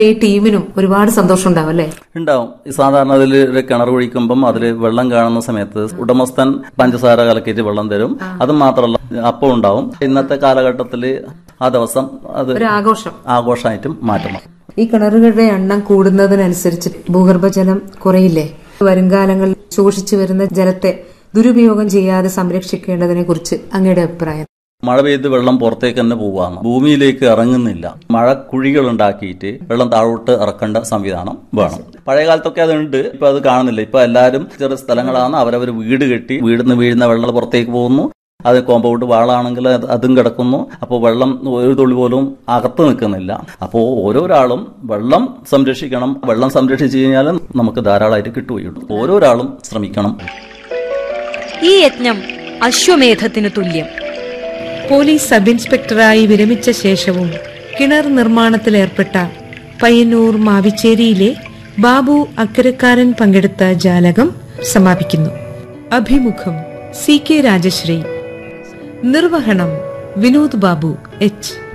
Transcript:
ഈ ടീമിനും ഒരുപാട് സന്തോഷം ഉണ്ടാവും അല്ലേ ഉണ്ടാവും ഈ സാധാരണ അതിൽ ഒരു കിണർ ഒഴിക്കുമ്പം അതിൽ വെള്ളം കാണുന്ന സമയത്ത് ഉടമസ്ഥൻ പഞ്ചസാര കലക്കിയിട്ട് വെള്ളം തരും അത് മാത്രമല്ല അപ്പം ഉണ്ടാവും ഇന്നത്തെ കാലഘട്ടത്തിൽ ആ ദിവസം അത് ഒരു ആഘോഷം ആഘോഷമായിട്ടും മാറ്റണം ഈ കിണറുകളുടെ എണ്ണം കൂടുന്നതിനനുസരിച്ച് ഭൂഗർഭജലം കുറയില്ലേ വരുംകാലങ്ങളിൽ ശോഷിച്ചു വരുന്ന ജലത്തെ ദുരുപയോഗം ചെയ്യാതെ സംരക്ഷിക്കേണ്ടതിനെ കുറിച്ച് അങ്ങയുടെ അഭിപ്രായം മഴ പെയ്ത് വെള്ളം പുറത്തേക്ക് തന്നെ പോവാണ് ഭൂമിയിലേക്ക് ഇറങ്ങുന്നില്ല മഴ കുഴികൾ ഉണ്ടാക്കിയിട്ട് വെള്ളം താഴോട്ട് ഇറക്കേണ്ട സംവിധാനം വേണം പഴയ കാലത്തൊക്കെ അതുണ്ട് ഇപ്പൊ അത് കാണുന്നില്ല ഇപ്പൊ എല്ലാവരും ചെറിയ സ്ഥലങ്ങളാണ് അവരവർ വീട് കെട്ടി വീടിന്ന് വീഴുന്ന വെള്ളം പുറത്തേക്ക് പോകുന്നു അത് കോമ്പൗണ്ട് വാളാണെങ്കിൽ അത് അതും കിടക്കുന്നു അപ്പോൾ വെള്ളം ഒരു തുള്ളി പോലും അകത്ത് നിൽക്കുന്നില്ല അപ്പോൾ ഓരോരാളും വെള്ളം സംരക്ഷിക്കണം വെള്ളം സംരക്ഷിച്ചു കഴിഞ്ഞാൽ നമുക്ക് ധാരാളമായിട്ട് കിട്ടുകയുള്ളൂ ഓരോരാളും ശ്രമിക്കണം ഈ യജ്ഞം അശ്വമേധത്തിന് തുല്യം പോലീസ് സബ് ഇൻസ്പെക്ടറായി വിരമിച്ച ശേഷവും കിണർ നിർമ്മാണത്തിലേർപ്പെട്ട പയ്യന്നൂർ മാവിച്ചേരിയിലെ ബാബു അക്കരക്കാരൻ പങ്കെടുത്ത ജാലകം സമാപിക്കുന്നു അഭിമുഖം സി കെ രാജശ്രീ നിർവഹണം വിനോദ് ബാബു എച്ച്